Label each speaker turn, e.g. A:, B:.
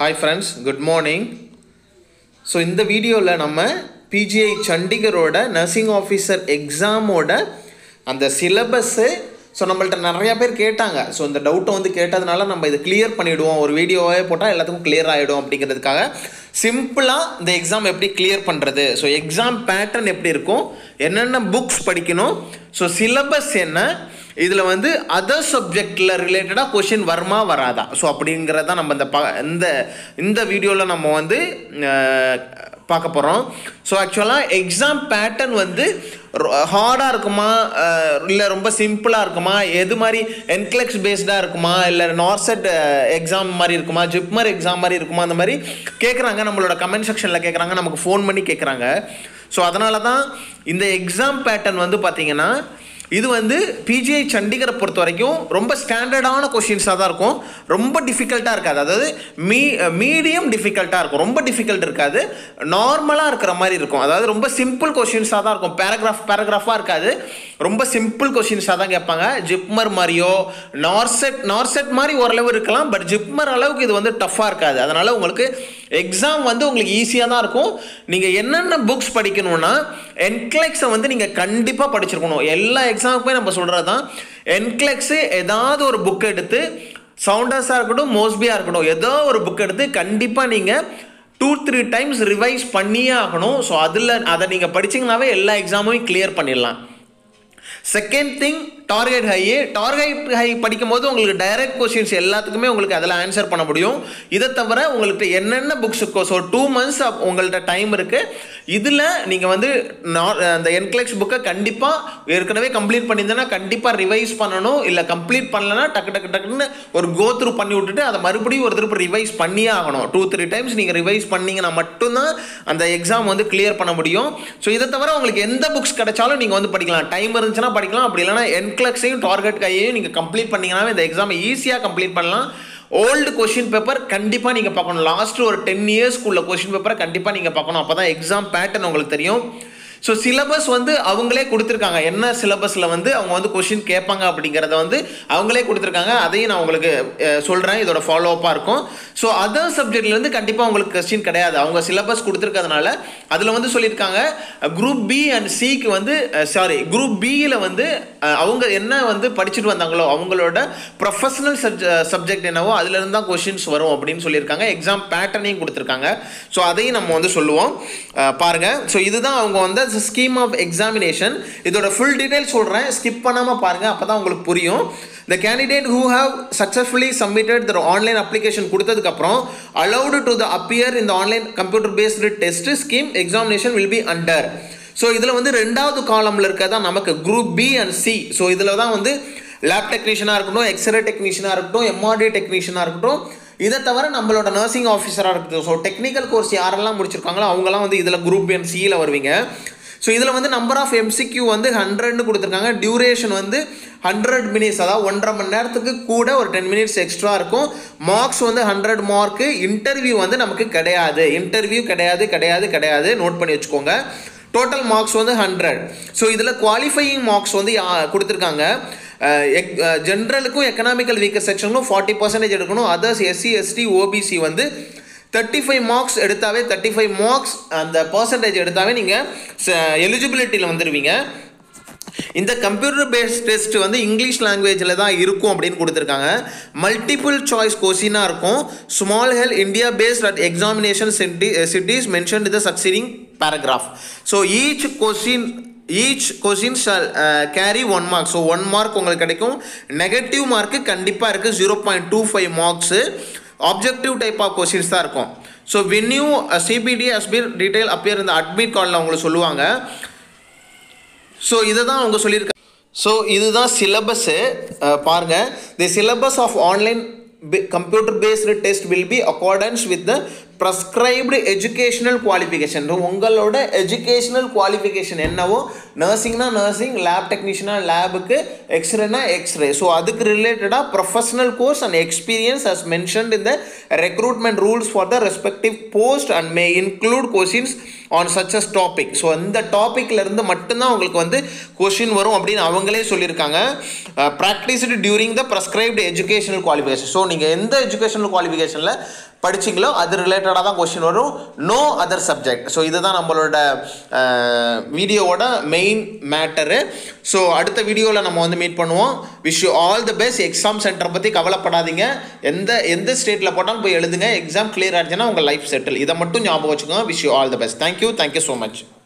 A: hi friends good morning so இந்த வீடியோவில் நம்ம பிஜிஐ சண்டிகரோட நர்சிங் ஆஃபீஸர் எக்ஸாமோட அந்த சிலபஸ்ஸு ஸோ நம்மள்ட்ட நிறையா பேர் கேட்டாங்க ஸோ இந்த டவுட்டை வந்து கேட்டதுனால நம்ம இதை கிளியர் பண்ணிவிடுவோம் ஒரு வீடியோவே போட்டால் எல்லாத்துக்கும் கிளியர் ஆகிடும் அப்படிங்கிறதுக்காக சிம்பிளாக இந்த எக்ஸாம் எப்படி கிளியர் பண்ணுறது ஸோ எக்ஸாம் பேட்டர்ன் எப்படி இருக்கும் என்னென்ன புக்ஸ் படிக்கணும் ஸோ சிலபஸ் என்ன இதில் வந்து அதர் சப்ஜெக்டில் ரிலேட்டடாக கொஷின் வருமா வராதா ஸோ அப்படிங்கிறத நம்ம இந்த பா இந்த இந்த வீடியோவில் நம்ம வந்து அஹ், பார்க்க போகிறோம் ஸோ ஆக்சுவலாக எக்ஸாம் பேட்டர்ன் வந்து ஹார்டாக இருக்குமா இல்லை ரொம்ப சிம்பிளாக இருக்குமா எது மாதிரி என்க்ளெக்ஸ் பேஸ்டாக இருக்குமா இல்லை நார்செட் எக்ஸாம் மாதிரி இருக்குமா ஜிப்மர் எக்ஸாம் மாதிரி இருக்குமா அந்த மாதிரி கேட்குறாங்க நம்மளோட கமெண்ட் செக்ஷனில் கேட்குறாங்க நமக்கு ஃபோன் பண்ணி கேட்குறாங்க ஸோ அதனால தான் இந்த எக்ஸாம் பேட்டர்ன் வந்து பார்த்தீங்கன்னா இது வந்து பிஜிஐ சண்டிகரை பொறுத்த வரைக்கும் ரொம்ப ஸ்டாண்டர்டான கொஷின்ஸாக தான் இருக்கும் ரொம்ப டிஃபிகல்ட்டாக இருக்காது அதாவது மீ மீடியம் டிஃபிகல்ட்டாக இருக்கும் ரொம்ப டிஃபிகல்ட் இருக்காது நார்மலாக இருக்கிற மாதிரி இருக்கும் அதாவது ரொம்ப சிம்பிள் கொஷின்ஸாக தான் இருக்கும் பேராகிராஃப் பேராகிராஃபாக இருக்காது ரொம்ப சிம்பிள் கொஷின்ஸாக தான் கேட்பாங்க ஜிப்மர் மாதிரியோ நார்செட் நார்செட் மாதிரி ஓரளவு இருக்கலாம் பட் ஜிப்மர் அளவுக்கு இது வந்து டஃப்பாக இருக்காது அதனால் உங்களுக்கு எக்ஸாம் வந்து உங்களுக்கு ஈஸியாக தான் இருக்கும் நீங்கள் என்னென்ன புக்ஸ் படிக்கணும்னா என்க்ளெக்ஸை வந்து நீங்கள் கண்டிப்பாக படிச்சிருக்கணும் எல்லா எக்ஸாமுக்குமே நம்ம சொல்கிறது தான் என்க்ளெக்ஸு ஏதாவது ஒரு புக் எடுத்து சவுண்டர்ஸாக இருக்கட்டும் மோஸ்பியாக இருக்கட்டும் ஏதோ ஒரு புக் எடுத்து கண்டிப்பாக நீங்கள் டூ த்ரீ டைம்ஸ் ரிவைஸ் பண்ணியே ஆகணும் ஸோ அதில் அதை நீங்கள் படிச்சீங்கன்னாவே எல்லா எக்ஸாமையும் கிளியர் பண்ணிடலாம் second thing target high target high படிக்கும் போது உங்களுக்கு டைரக்ட் கொஸ்டின்ஸ் எல்லாத்துக்குமே உங்களுக்கு அதில் ஆன்சர் பண்ண முடியும் இதை தவிர உங்களுக்கு என்னென்ன புக்ஸ் இருக்கோ ஸோ டூ மந்த்ஸ் உங்கள்கிட்ட டைம் இருக்குது இதில் நீங்கள் வந்து நா- அந்த என்க்ளெக்ஸ் புக்கை கண்டிப்பாக ஏற்கனவே கம்ப்ளீட் பண்ணியிருந்தேன்னா கண்டிப்பாக ரிவைஸ் பண்ணணும் இல்லை கம்ப்ளீட் பண்ணலன்னா டக்கு டக்கு டக்குன்னு ஒரு கோ த்ரூ பண்ணி விட்டுட்டு அதை மறுபடியும் ஒரு திருப்பி ரிவைஸ் பண்ணியே ஆகணும் டூ த்ரீ டைம்ஸ் நீங்கள் ரிவைஸ் பண்ணீங்கன்னா மட்டும்தான் அந்த எக்ஸாம் வந்து கிளியர் பண்ண முடியும் ஸோ இதை தவிர உங்களுக்கு எந்த புக்ஸ் கிடைச்சாலும் நீங்கள் வந்து படிக்கலாம் டைம் இருந்துச்சுன்னா படிக்கலாம் அப்படி இல்லைனா என்க்ளக்ஸையும் டார்கெட் கையையும் நீங்கள் கம்ப்ளீட் பண்ணீங்கன்னா இந்த எக்ஸாமை ஈஸியாக கம்ப்ளீட் பண்ணலாம் ஓல்டு கொஷின் பேப்பர் கண்டிப்பாக நீங்கள் பார்க்கணும் லாஸ்ட் ஒரு டென் இயர்ஸ்க்குள்ள கொஷின் பேப்பரை கண்டிப்பாக நீங்கள் பார்க்கணும் அப்போ தான் எக்ஸாம் பேட்டர்ன் உங்களுக்கு தெரியும் ஸோ சிலபஸ் வந்து அவங்களே கொடுத்துருக்காங்க என்ன சிலபஸில் வந்து அவங்க வந்து கொஷின் கேட்பாங்க அப்படிங்கிறத வந்து அவங்களே கொடுத்துருக்காங்க அதையும் நான் உங்களுக்கு சொல்கிறேன் இதோட ஃபாலோ அப்பாக இருக்கும் ஸோ அதர் சப்ஜெக்ட்லேருந்து கண்டிப்பாக உங்களுக்கு கொஸ்டின் கிடையாது அவங்க சிலபஸ் கொடுத்துருக்கறதுனால அதில் வந்து சொல்லியிருக்காங்க குரூப் பி அண்ட் சிக்கு வந்து சாரி குரூப் பியில் வந்து அஹ், அவங்க என்ன வந்து படிச்சுட்டு வந்தாங்களோ அவங்களோட ப்ரொஃபஷனல் சப்ஜெக்ட் என்னவோ அதுலேருந்து தான் கொஷின்ஸ் வரும் அப்படின்னு சொல்லியிருக்காங்க எக்ஸாம் பேட்டர்னையும் கொடுத்துருக்காங்க ஸோ அதையும் நம்ம வந்து சொல்லுவோம் அஹ், பாருங்க ஸோ இதுதான் அவங்க வந்து ஸ்கீம் ஆஃப் எக்ஸாமினேஷன் இதோட ஃபுல் டீடைல் சொல்கிறேன் ஸ்கிப் பண்ணாமல் பாருங்க அப்போ தான் உங்களுக்கு புரியும் the candidate who have successfully submitted their online application கொடுத்ததுக்கப்புறம் allowed to the appear in the online computer based test scheme examination will be under so இதில் வந்து ரெண்டாவது காலமில் இருக்கிறதா நமக்கு group B and C so இதில் தான் வந்து லேப் டெக்னீஷியனாக இருக்கட்டும் எக்ஸ்ரே டெக்னீஷியனாக இருக்கட்டும் எம்ஆர்டி டெக்னீஷியனாக இருக்கட்டும் இதை தவிர நம்மளோட நர்சிங் ஆஃபீஸராக இருக்கட்டும் ஸோ டெக்னிக்கல் கோர்ஸ் யாரெல்லாம் முடிச்சிருக்காங்களோ அவங்கலாம் வந்து இதில் குரூப் பி அண்ட் சியில் வருவீங்க ஸோ இதில் வந்து நம்பர் ஆஃப் எம்சிக்யூ வந்து ஹண்ட்ரட்னு கொடுத்துருக்காங்க டியூரேஷன் வந்து ஹண்ட்ரட் மினிட்ஸ் அதாவது ஒன்றரை மணி நேரத்துக்கு கூட ஒரு டென் மினிட்ஸ் எக்ஸ்ட்ரா இருக்கும் மார்க்ஸ் வந்து ஹண்ட்ரட் மார்க்கு இன்டர்வியூ வந்து நமக்கு கிடையாது இன்டர்வியூ கிடையாது கிடையாது கிடையாது நோட் பண்ணி வச்சுக்கோங்க டோட்டல் மார்க்ஸ் வந்து ஹண்ட்ரட் ஸோ இதில் குவாலிஃபையிங் மார்க்ஸ் வந்து யா- கொடுத்துருக்காங்க ஜென்ரலுக்கும் எக்கனாமிக்கல் வீக்கர் செக்ஷனுக்கும் ஃபார்ட்டி பர்சன்டேஜ் எடுக்கணும் அதர்ஸ் எஸ்சி எஸ்டி ஓபிசி வந்து தேர்ட்டி ஃபைவ் மார்க்ஸ் எடுத்தாவே தேர்ட்டி ஃபைவ் மார்க்ஸ் அந்த பர்சன்டேஜ் எடுத்தாவே நீங்கள் எலிஜிபிலிட்டியில் வந்துடுவீங்க இந்த கம்ப்யூட்டர் பேஸ்ட் டெஸ்ட் வந்து இங்கிலீஷ் லாங்குவேஜில் தான் இருக்கும் அப்படின்னு கொடுத்துருக்காங்க மல்டிபிள் சாய்ஸ் கொஸ்டினாக இருக்கும் small held India based at examination city cities mention the succeeding paragraph so each question each question shall carry one mark so one mark உங்களுக்கு கிடைக்கும் நெகட்டிவ் மார்க்கு கண்டிப்பாக இருக்குது zero point two five marks objective type of questions தான் இருக்கும் so venue CBT as per detail appear இந்த admit காலில் உங்களுக்கு சொல்லுவாங்க ஸோ இதை தான் அவங்க சொல்லியிருக்காங்க ஸோ இதுதான் சிலபஸ்ஸு பாருங்கள் the syllabus of online computer based test will be accordance with the prescribed educational qualification உங்களோட எஜுகேஷனல் குவாலிஃபிகேஷன் என்னவோ நர்சிங்னா நர்சிங் லேப் டெக்னீஷியனா லேபுக்கு எக்ஸ்ரேனா எக்ஸ்ரே ஸோ அதுக்கு ரிலேட்டடாக professional course and experience as mentioned in the recruitment rules for the respective post and may include questions on such as topic so இந்த டாப்பிக்ல இருந்து மட்டும்தான் உங்களுக்கு வந்து கொஷின் வரும் அப்படின்னு அவங்களே சொல்லியிருக்காங்க practised during the prescribed educational qualification so நீங்கள் எந்த எஜுகேஷனல் குவாலிஃபிகேஷனில் படிச்சிங்களோ அது ரிலேட்டடாக தான் கொஷின் வரும் நோ அதர் சப்ஜெக்ட் ஸோ இதுதான் நம்மளோட வீடியோவோட மெயின் மேட்டரு ஸோ அடுத்த வீடியோவில் நம்ம வந்து மீட் பண்ணுவோம் wish you all the best exam சென்டரை பற்றி கவலைப்படாதீங்க எந்த எந்த ஸ்டேட்டில் போட்டாலும் போய் எழுதுங்க எக்ஸாம் கிளியர் ஆச்சுன்னா உங்கள் லைஃப் செட்டில் இதை மட்டும் ஞாபகம் வச்சுக்கோங்க wish you all the best thank you thank you so much